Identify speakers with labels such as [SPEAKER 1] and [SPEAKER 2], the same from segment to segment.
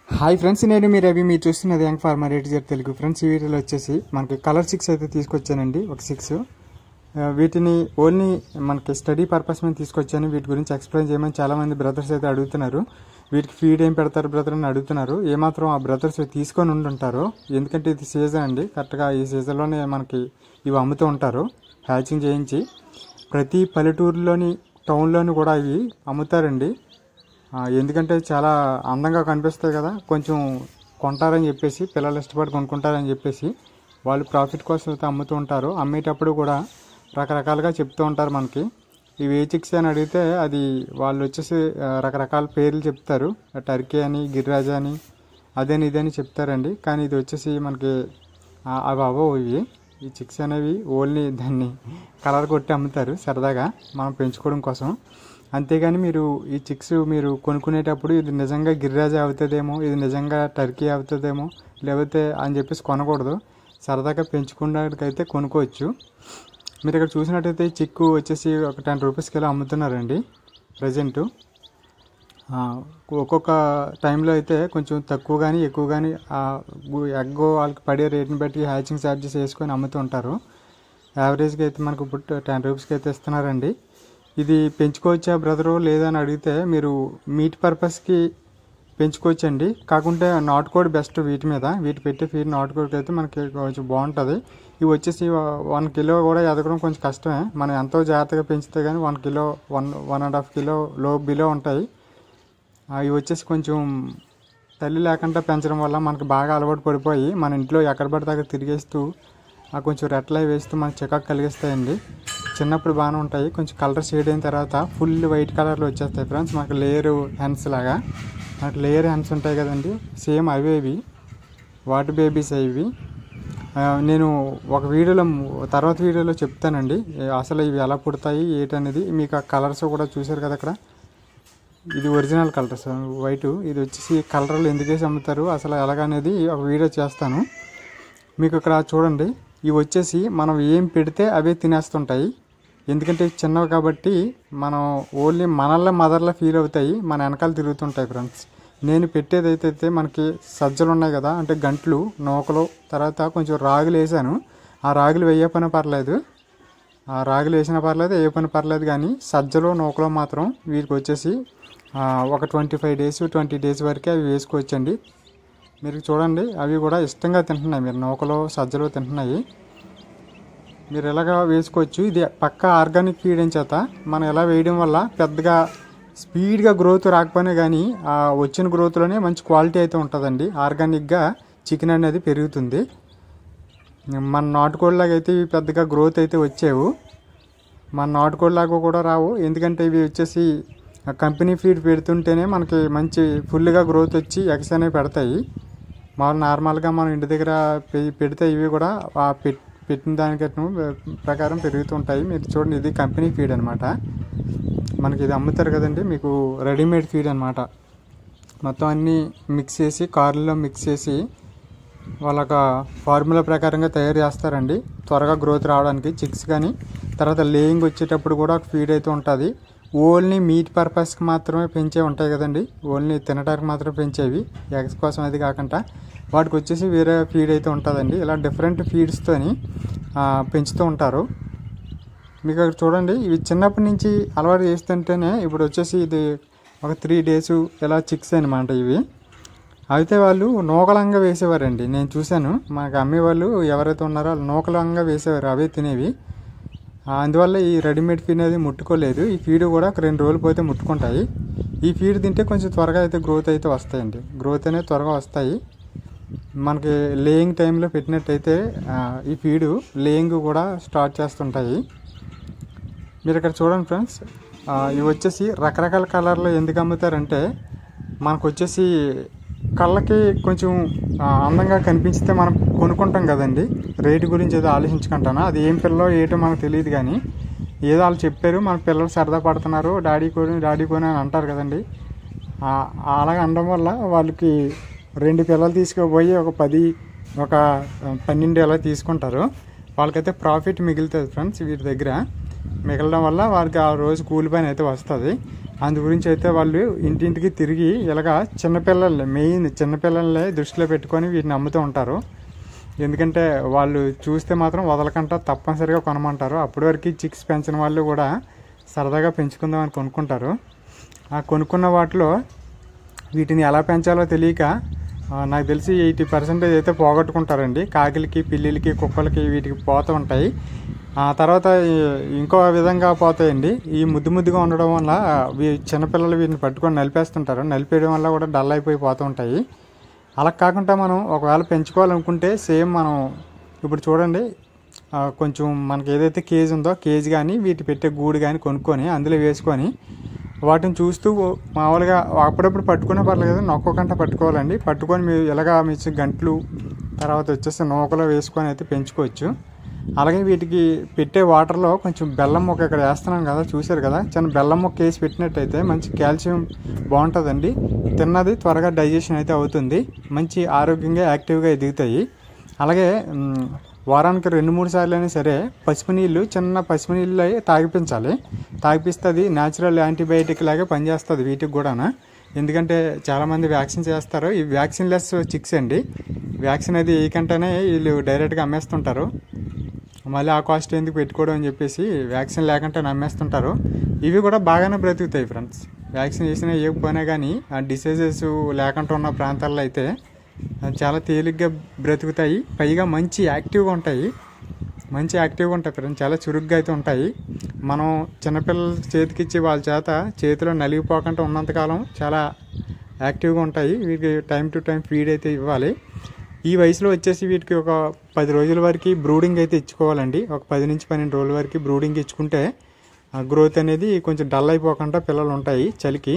[SPEAKER 1] hi friends నేను మీరు అవి మీరు చూస్తున్నది యంగ్ ఫార్మర్ రేట్ జర్ తెలుగు ఫ్రెండ్స్ ఈ వీడియోలో వచ్చేసి మనకి కలర్ సిక్స్ అయితే తీసుకొచ్చానండి ఒక సిక్స్ వీటిని ఓన్లీ మనకి స్టడీ పర్పస్ మీద తీసుకొచ్చాను వీటి గురించి ఎక్స్ప్లెయిన్ చేయమని చాలా మంది బ్రదర్స్ అయితే అడుగుతున్నారు వీటికి ఫీడ్ ఏం పెడతారు బ్రదర్ అని అడుగుతున్నారు ఏమాత్రం ఆ బ్రదర్స్ తీసుకొని ఉండుంటారు ఎందుకంటే ఇది సీజన్ అండి కరెక్ట్గా ఈ సీజన్లోనే మనకి ఇవి అమ్ముతూ ఉంటారు హ్యాచింగ్ చేయించి ప్రతి పల్లెటూరులోని టౌన్లోని కూడా ఇవి అమ్ముతారండి ఆ, ఎందుకంటే చాలా అందంగా కనిపిస్తాయి కదా కొంచెం కొంటారని చెప్పేసి పిల్లలు ఇష్టపడి కొనుక్కుంటారని చెప్పేసి వాళ్ళు ప్రాఫిట్ కోసం అయితే అమ్ముతూ ఉంటారు అమ్మేటప్పుడు కూడా రకరకాలుగా చెప్తూ ఉంటారు మనకి ఇవి ఏ చిక్స్ అని అడిగితే అది వాళ్ళు వచ్చేసి ఆ, రకరకాల పేర్లు చెప్తారు టర్కీ అని గిరిరాజ అని అదని ఇదని చెప్తారండి కానీ ఇది వచ్చేసి మనకి ఆ, అవి అవ్వవు ఇవి ఈ చిక్స్ అనేవి ఓన్లీ దాన్ని కలర్ కొట్టి అమ్ముతారు సరదాగా మనం పెంచుకోవడం కోసం అంతేగాని మీరు ఈ చిక్స్ మీరు కొనుక్కునేటప్పుడు ఇది నిజంగా గిరిరాజా అవుతుందేమో ఇది నిజంగా టర్కీ అవుతుందేమో లేకపోతే అని చెప్పేసి కొనకూడదు సరదాగా పెంచుకోవడానికైతే కొనుక్కోవచ్చు మీరు ఇక్కడ చూసినట్టయితే ఈ చిక్కు వచ్చేసి ఒక టెన్ రూపీస్కి ఇలా అమ్ముతున్నారండి ప్రజెంట్ ఒక్కొక్క టైంలో అయితే కొంచెం తక్కువ కానీ ఎక్కువ కానీ ఎగ్ వాళ్ళకి పడే రేట్ని బట్టి హ్యాచింగ్ ఛార్జెస్ వేసుకొని అమ్ముతూ ఉంటారు యావరేజ్గా అయితే మనకు ఇప్పుడు టెన్ రూపీస్కి అయితే ఇస్తున్నారండి ఇది పెంచుకోవచ్చా బ్రదరు లేదని అడిగితే మీరు మీట్ పర్పస్కి పెంచుకోవచ్చండి కాకుంటే నాటుకోడి బెస్ట్ వీటి మీద వీటి పెట్టే ఫీడ్ నాటుకోడికి అయితే మనకి కొంచెం బాగుంటుంది ఇవి వచ్చేసి వన్ కిలో కూడా ఎదగడం కొంచెం కష్టమే మనం ఎంతో జాగ్రత్తగా పెంచితే కానీ one kilo one one and half kilo లో బిలో ఉంటాయి అవి వచ్చేసి కొంచెం తల్లి లేకుండా పెంచడం వల్ల మనకు బాగా అలవాటు పడిపోయి మన ఇంట్లో ఎక్కడ పడితే అక్కడ తిరిగేస్తూ ఆ కొంచెం రెట్లై వేస్తూ మనకు చికాకు కలిగిస్తాయండి చిన్నప్పుడు బాగానే ఉంటాయి కొంచెం కలర్ షేడ్ అయిన తర్వాత ఫుల్ వైట్ కలర్లో వచ్చేస్తాయి ఫ్రెండ్స్ మనకు లేయర్ హ్యాండ్స్ లాగా మనకు లేయర్ హ్యాండ్స్ ఉంటాయి కదండి సేమ్ అవే ఇవి వాటి బేబీస్ ఇవి ఆ, నేను ఒక వీడియోలో తర్వాత వీడియోలో చెప్తానండి ఏ, అసలు ఇవి ఎలా పుడతాయి ఏంటనేది మీకు ఆ కలర్స్ కూడా చూశారు కదా అక్కడ ఇది ఒరిజినల్ కలర్స్ వైట్ ఇది వచ్చేసి కలర్లు ఎందుకు వేసి అమ్ముతారు అసలు ఎలాగనేది ఒక వీడియో చేస్తాను మీకు ఇక్కడ చూడండి ఇవి వచ్చేసి మనం ఏం పెడితే అవే తినేస్తుంటాయి ఎందుకంటే ఇవి చిన్నవి కాబట్టి మనం ఓన్లీ మనల్లో మదర్లో ఫీల్ అవుతాయి మన వెనకాల తిరుగుతుంటాయి ఫ్రెండ్స్ నేను పెట్టేది అయితే మనకి సజ్జలు ఉన్నాయి కదా అంటే గంట్లు నూకలు తర్వాత కొంచెం రాగులు వేసాను ఆ రాగులు వేయ పని పర్లేదు ఆ రాగులు వేసినా పర్లేదు ఏ పని పర్లేదు కానీ సజ్జలో నూకలో మాత్రం వీటికి వచ్చేసి ఆ, ఒక twenty five days twenty days వరకే అవి వేసుకోవచ్చండి మీరు చూడండి అవి కూడా ఇష్టంగా తింటున్నాయి మీరు నూకలో సజ్జలో తింటున్నాయి మీరు ఎలాగా వేసుకోవచ్చు ఇది పక్క ఆర్గానిక్ ఫీడ్ అని చేత మనం ఎలా వేయడం వల్ల పెద్దగా స్పీడ్గా గ్రోత్ రాకపోయినా కానీ ఆ వచ్చిన గ్రోత్లోనే మంచి క్వాలిటీ అయితే ఉంటుందండి ఆర్గానిక్గా చికెన్ అనేది పెరుగుతుంది మన నాటుకోళ్ళలాగా అయితే ఇవి పెద్దగా గ్రోత్ అయితే వచ్చేవు మన నాటుకోళ్ళలాగా కూడా రావు ఎందుకంటే ఇవి వచ్చేసి ఆ కంపెనీ ఫీడ్ పెడుతుంటేనే మనకి మంచి ఫుల్గా గ్రోత్ వచ్చి ఎగ్స్ అనేవి పెడతాయి మామూలు నార్మల్గా మనం ఇంటి దగ్గర పె- పెడితే ఇవి కూడా ఆ పెట్ పెట్టిన దానికట్టు ప్రకారం పెరుగుతుంటాయి మీరు చూడండి ఇది కంపెనీ ఫీడ్ అనమాట మనకి ఇది అమ్ముతారు కదండి మీకు రెడీమేడ్ ఫీడ్ అనమాట మొత్తం అన్నీ మిక్స్ చేసి కార్లలో మిక్స్ చేసి వాళ్ళొక ఫార్ములా ప్రకారంగా తయారు చేస్తారండి త్వరగా గ్రోత్ రావడానికి చిక్స్ కానీ తర్వాత లేయింగ్ వచ్చేటప్పుడు కూడా ఒక ఫీడ్ అయితే ఉంటుంది ఓన్లీ మీట్ పర్పస్కి మాత్రమే పెంచే ఉంటాయి కదండి ఓన్లీ తినడానికి మాత్రమే పెంచేవి ఎగ్స్ కోసం అది కాకుండా వాటికి వచ్చేసి వేరే ఫీడ్ అయితే ఉంటుందండి ఇలా డిఫరెంట్ ఫీడ్స్తోని పెంచుతూ ఉంటారు మీకు అక్కడ చూడండి ఇవి చిన్నప్పటి నుంచి అలవాటు చేస్తుంటేనే ఇప్పుడు వచ్చేసి ఇది ఒక త్రీ డేస్ ఇలా చిక్స్ అనమాట ఇవి అయితే వాళ్ళు నూకలంగా వేసేవారండి నేను చూశాను మనకు అమ్మేవాళ్ళు ఎవరైతే ఉన్నారో వాళ్ళు నూకలంగా వేసేవారు అవే తినేవి ఆ, అందువల్ల ఈ రెడీమేడ్ ఫీడ్ అనేది ముట్టుకోలేదు ఈ ఫీడ్ కూడా ఒక రెండు రోజులు పోతే ముట్టుకుంటాయి ఈ ఫీడ్ తింటే కొంచెం త్వరగా అయితే గ్రోత్ అయితే వస్తాయండి గ్రోత్ అనేది త్వరగా వస్తాయి మనకి లేయింగ్ టైంలో పెట్టినట్టయితే ఆ, ఈ ఫీడు లేయింగ్ కూడా స్టార్ట్ చేస్తుంటాయి మీరు ఇక్కడ చూడండి ఫ్రెండ్స్ ఆ, ఇవి వచ్చేసి రకరకాల కలర్లో ఎందుకు అమ్ముతారంటే మనకు వచ్చేసి కళ్ళకి కొంచెం ఆ, అందంగా కనిపించితే మనం కొనుక్కుంటాం కదండి రేటు గురించి ఏదో ఆలోచించుకుంటాను అది ఏం పిల్లో ఏటో మనకు తెలియదు కానీ ఏదో వాళ్ళు చెప్పారు మన పిల్లలు సరదా పడుతున్నారు డాడీ కొని డాడీ కొని అని అంటారు కదండి ఆ, అలాగ అనడం వల్ల వాళ్ళకి రెండు పిల్లలు తీసుకుపోయి ఒక పది ఒక పన్నెండు ఎలా తీసుకుంటారు వాళ్ళకైతే ప్రాఫిట్ మిగులుతుంది ఫ్రెండ్స్ వీటి దగ్గర మిగలడం వల్ల వారికి ఆ రోజు కూలి పని అయితే వస్తుంది అందు గురించి అయితే వాళ్ళు ఇంటింటికి తిరిగి ఇలాగా చిన్నపిల్లల్ని మెయిన్ చిన్నపిల్లల్ని దృష్టిలో పెట్టుకొని వీటిని అమ్ముతూ ఉంటారు ఎందుకంటే వాళ్ళు చూస్తే మాత్రం వదలకుండా తప్పనిసరిగా కొనమంటారు అప్పటి వరకు చిక్స్ పెంచిన వాళ్ళు కూడా సరదాగా పెంచుకుందామని కొనుక్కుంటారు ఆ కొనుక్కున్న వాటిలో వీటిని ఎలా పెంచాలో తెలియక ఆ, నాకు తెలిసి ఎయిటీ పర్సెంటేజ్ అయితే పోగొట్టుకుంటారండి కాకిలకి పిల్లిలకి కుక్కలకి వీటికి పోతూ ఉంటాయి ఆ తర్వాత ఈ- ఇంకో విధంగా పోతాయండి ఈ ముద్దు ముద్దుగా ఉండడం వల్ల వీ- చిన్నపిల్లలు వీటిని పట్టుకొని నలిపేస్తుంటారు నలిపేయడం వల్ల కూడా డల్ అయిపోయి పోతూ ఉంటాయి అలా కాకుండా మనం ఒకవేళ పెంచుకోవాలనుకుంటే సేమ్ మనం ఇప్పుడు చూడండి ఆ, కొంచెం మనకి ఏదైతే కేజ్ ఉందో కేజ్ కానీ వీటి పెట్టే గూడు కానీ కొనుక్కొని అందులో వేసుకొని వాటిని చూస్తూ మామూలుగా అప్పుడప్పుడు పట్టుకునే పర్లేదు నొక్కోకుండా పట్టుకోవాలండి పట్టుకొని మీరు ఎలాగా మీ గంటలు తర్వాత వచ్చేసి నూకలో వేసుకొని అయితే పెంచుకోవచ్చు అలాగే వీటికి పెట్టే వాటర్లో కొంచెం బెల్లం మొక్క ఇక్కడ వేస్తున్నాం కదా చూశారు కదా చిన్న బెల్లం మొక్క వేసి పెట్టినట్టయితే మంచి కాల్షియం బాగుంటుందండి తిన్నది త్వరగా డైజెషన్ అయితే అవుతుంది మంచి ఆరోగ్యంగా యాక్టివ్గా ఎదుగుతాయి అలాగే మ్, వారానికి రెండు మూడు సార్లు అయినా సరే పసుపు నీళ్ళు చిన్న పసుపు నీళ్ళు అయి తాగిపించాలి తాగిపిస్తే అది న్యాచురల్ యాంటీబయాటిక్ లాగా పనిచేస్తుంది వీటికి కూడా ఎందుకంటే చాలామంది వ్యాక్సిన్ చేస్తారు ఈ వ్యాక్సిన్ లెస్ చిక్స్ అండి వ్యాక్సిన్ అది వేయకుండానే వీళ్ళు డైరెక్ట్గా అమ్మేస్తుంటారు మళ్ళీ ఆ కాస్ట్ ఎందుకు పెట్టుకోవడం అని చెప్పేసి వ్యాక్సిన్ లేకుండా నమ్మేస్తుంటారు ఇవి కూడా బాగానే బ్రతుకుతాయి ఫ్రెండ్స్ వ్యాక్సిన్ వేసినా వేయకపోయినా కానీ ఆ డిసీజెస్ లేకుండా ఉన్న ప్రాంతాల్లో అయితే చాలా తేలిగ్గా బ్రతుకుతాయి పైగా మంచి యాక్టివ్గా ఉంటాయి మంచి యాక్టివ్గా ఉంటాయి ఫ్రెండ్స్ చాలా చురుగ్గా అయితే ఉంటాయి మనం చిన్నపిల్లల చేతికిచ్చి వాళ్ళ చేత చేతిలో నలిగిపోకుండా ఉన్నంతకాలం చాలా యాక్టివ్గా ఉంటాయి వీటికి టైం టు టైం ఫీడ్ అయితే ఇవ్వాలి ఈ వయసులో వచ్చేసి వీటికి ఒక పది రోజుల వరకు బ్రూడింగ్ అయితే ఇచ్చుకోవాలండి ఒక పది నుంచి పన్నెండు రోజుల వరకు బ్రూడింగ్ ఇచ్చుకుంటే ఆ గ్రోత్ అనేది కొంచెం డల్ అయిపోకుండా పిల్లలు ఉంటాయి చలికి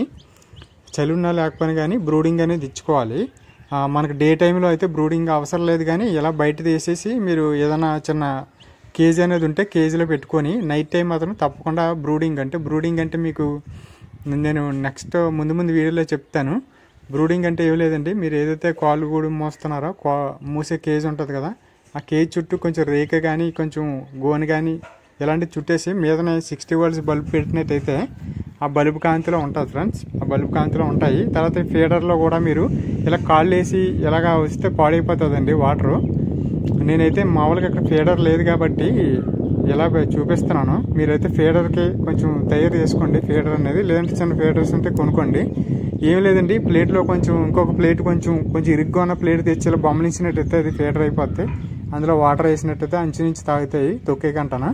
[SPEAKER 1] చలి ఉన్నా లేకపోయినా కానీ బ్రూడింగ్ అనేది ఇచ్చుకోవాలి ఆ, మనకి డే టైంలో అయితే బ్రూడింగ్ అవసరం లేదు కానీ ఇలా బయట తీసేసి మీరు ఏదైనా చిన్న కేజీ అనేది ఉంటే కేజీలో పెట్టుకొని నైట్ టైం మాత్రం తప్పకుండా బ్రూడింగ్ అంటే బ్రూడింగ్ అంటే మీకు నేను నెక్స్ట్ ముందు ముందు వీడియోలో చెప్తాను బ్రూడింగ్ అంటే ఏం లేదండి మీరు ఏదైతే కాలు గూడు మోస్తున్నారో కా మూసే కేజ్ ఉంటుంది కదా ఆ కేజ్ చుట్టూ కొంచెం రేక కానీ కొంచెం గోని కానీ ఇలాంటివి చుట్టేసి మీదనే సిక్స్టీ వోల్ట్స్ బల్బ్ పెట్టినట్టయితే ఆ బల్బ్ కాంతిలో ఉంటుంది ఫ్రెండ్స్ ఆ బల్బ్ కాంతిలో ఉంటాయి తర్వాత ఫీడర్లో కూడా మీరు ఇలా కాళ్ళు వేసి ఇలాగా వస్తే పాడైపోతుందండి వాటరు నేనైతే మామూలుగా ఇక్కడ ఫీడర్ లేదు కాబట్టి ఇలా పె- చూపిస్తున్నాను మీరైతే ఫీడర్కి కొంచెం తయారు చేసుకోండి ఫీడర్ అనేది లేదంటే చిన్న ఫీడర్స్ ఉంటే కొనుక్కోండి ఏం లేదండి ప్లేట్లో కొంచెం ఇంకొక ప్లేట్ కొంచెం కొంచెం ఇరుగ్గా ఉన్న ప్లేట్ తెచ్చి ఇలా బొమ్మలించినట్టయితే అది ఫీడర్ అయిపోద్ది అందులో వాటర్ వేసినట్టయితే అంచు నుంచి తాగుతాయి తొక్కే కంటనా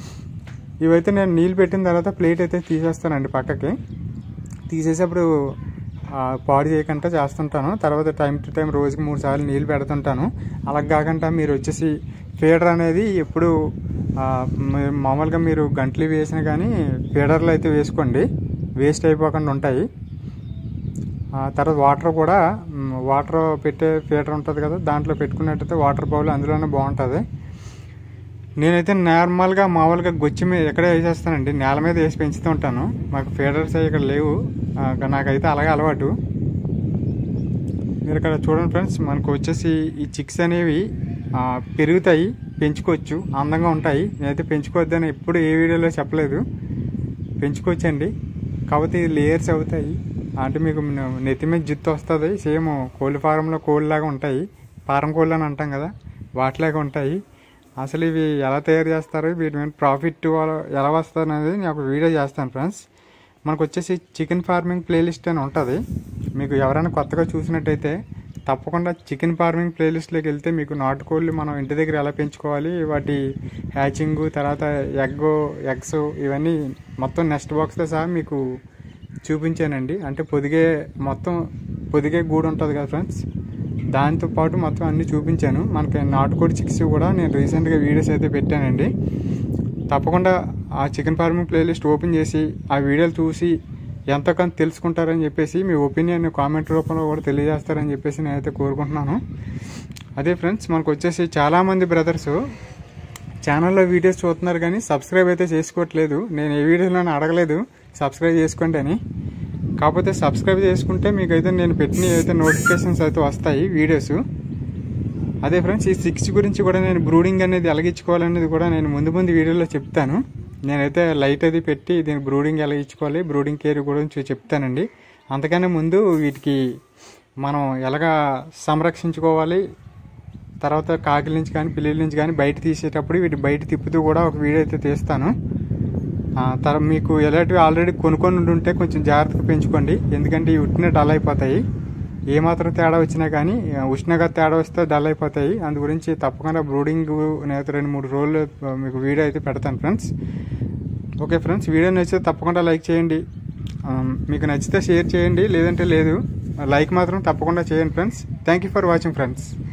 [SPEAKER 1] ఇవైతే నేను నీళ్ళు పెట్టిన తర్వాత ప్లేట్ అయితే తీసేస్తానండి పక్కకి తీసేసేప్పుడు ఆ, పాడు చేయకుండా చేస్తుంటాను తర్వాత టైం టు టైం రోజుకి మూడు సార్లు నీళ్ళు పెడుతుంటాను అలా కాకుండా మీరు వచ్చేసి ఫీడర్ అనేది ఎప్పుడు ఆ, మీ- మామూలుగా మీరు గంటలు వేసినా కానీ ఫీడర్లు అయితే వేసుకోండి వేస్ట్ అయిపోకుండా ఉంటాయి ఆ తర్వాత వాటర్ కూడా మ్, వాటర్ పెట్టే ఫీడర్ ఉంటుంది కదా దాంట్లో పెట్టుకున్నట్టయితే వాటర్ బౌల్ అందులోనే బాగుంటుంది నేనైతే నార్మల్గా మామూలుగా గొచ్చి మీద ఎక్కడే వేసేస్తానండి నేల మీద వేసి పెంచుతూ ఉంటాను మాకు ఫీడర్స్ అవి ఇక్కడ లేవు ఆ, నాకైతే అలాగే అలవాటు మీరు ఇక్కడ చూడండి ఫ్రెండ్స్ మనకు వచ్చేసి ఈ చిక్స్ అనేవి ఆ, పెరుగుతాయి పెంచుకోవచ్చు అందంగా ఉంటాయి నేనైతే పెంచుకోవద్దని ఎప్పుడు ఏ వీడియోలో చెప్పలేదు పెంచుకోవచ్చండి కాకపోతే ఇది లేయర్స్ అవుతాయి అంటే మీకు న- నెత్తి మీద జుత్తు వస్తుంది సేమ్ కోళ్ళ ఫారంలో కోళ్ళలాగా ఉంటాయి ఫారం కోళ్ళు అని అంటాం కదా వాటిలాగా ఉంటాయి అసలు ఇవి ఎలా తయారు చేస్తారు వీటి మీద ప్రాఫిట్ ఎలా వస్తుంది అనేది నేను ఒక వీడియో చేస్తాను ఫ్రెండ్స్ మనకు వచ్చేసి చికెన్ ఫార్మింగ్ ప్లేలిస్ట్ అని ఉంటుంది మీకు ఎవరైనా కొత్తగా చూసినట్టయితే తప్పకుండా చికెన్ ఫార్మింగ్ ప్లేలిస్ట్లోకి వెళ్తే మీకు నాటుకోళ్ళు మనం ఇంటి దగ్గర ఎలా పెంచుకోవాలి వాటి హ్యాచింగ్ తర్వాత ఎగ్ ఎగ్స్ ఇవన్నీ మొత్తం నెక్స్ట్ బాక్స్తో సహా మీకు చూపించానండి అంటే పొదిగే మొత్తం పొదిగే గూడు ఉంటుంది కదా ఫ్రెండ్స్ దాంతో పాటు మొత్తం అన్ని చూపించాను మనకి నాటుకోడి చిక్స్ కూడా నేను రీసెంట్గా వీడియోస్ అయితే పెట్టానండి తప్పకుండా ఆ చికెన్ ఫార్మింగ్ ప్లేలిస్ట్ ఓపెన్ చేసి ఆ వీడియోలు చూసి ఎంతో కొంత తెలుసుకుంటారని చెప్పేసి మీ ఒపీనియన్ కామెంట్ రూపంలో కూడా తెలియజేస్తారని చెప్పేసి నేనైతే కోరుకుంటున్నాను అదే ఫ్రెండ్స్ మనకు వచ్చేసి చాలామంది బ్రదర్స్ ఛానల్లో వీడియోస్ చూస్తున్నారు కానీ సబ్స్క్రైబ్ అయితే చేసుకోవట్లేదు నేను ఏ వీడియోలోనే అడగలేదు సబ్స్క్రైబ్ చేసుకోండి అని కాకపోతే సబ్స్క్రైబ్ చేసుకుంటే మీకు అయితే నేను పెట్టిన అయితే నోటిఫికేషన్స్ అయితే వస్తాయి వీడియోస్ అదే ఫ్రెండ్స్ ఈ సిక్స్ గురించి కూడా నేను బ్రూడింగ్ అనేది ఎలాగించుకోవాలనేది కూడా నేను ముందు ముందు వీడియోలో చెప్తాను నేనైతే లైట్ అది పెట్టి దీని బ్రూడింగ్ ఎలా ఇచ్చుకోవాలి బ్రూడింగ్ కేర్ గురించి చెప్తానండి అంతకన్నా ముందు వీటికి మనం ఎలాగా సంరక్షించుకోవాలి తర్వాత కాకిల నుంచి కానీ పిల్లల నుంచి కానీ బయట తీసేటప్పుడు వీటి బయట తిప్పుతూ కూడా ఒక వీడియో అయితే తీస్తాను ఆ, తర్వాత మీకు ఎలాంటివి ఆల్రెడీ కొనుక్కొని ఉంటే కొంచెం జాగ్రత్తగా పెంచుకోండి ఎందుకంటే ఇవి ఉట్టిన డల్ అయిపోతాయి ఏమాత్రం తేడా వచ్చినా కానీ ఆ, ఉష్ణోగ్రత తేడా వస్తే డల్ అయిపోతాయి అందు గురించి తప్పకుండా బ్రూడింగ్ నేను రెండు మూడు రోజులు ఆ, మీకు వీడియో అయితే పెడతాను ఫ్రెండ్స్ ఓకే ఫ్రెండ్స్ వీడియో నచ్చితే తప్పకుండా లైక్ చేయండి ఆ, మీకు నచ్చితే షేర్ చేయండి లేదంటే లేదు లైక్ మాత్రం తప్పకుండా చేయండి friends thank you for watching friends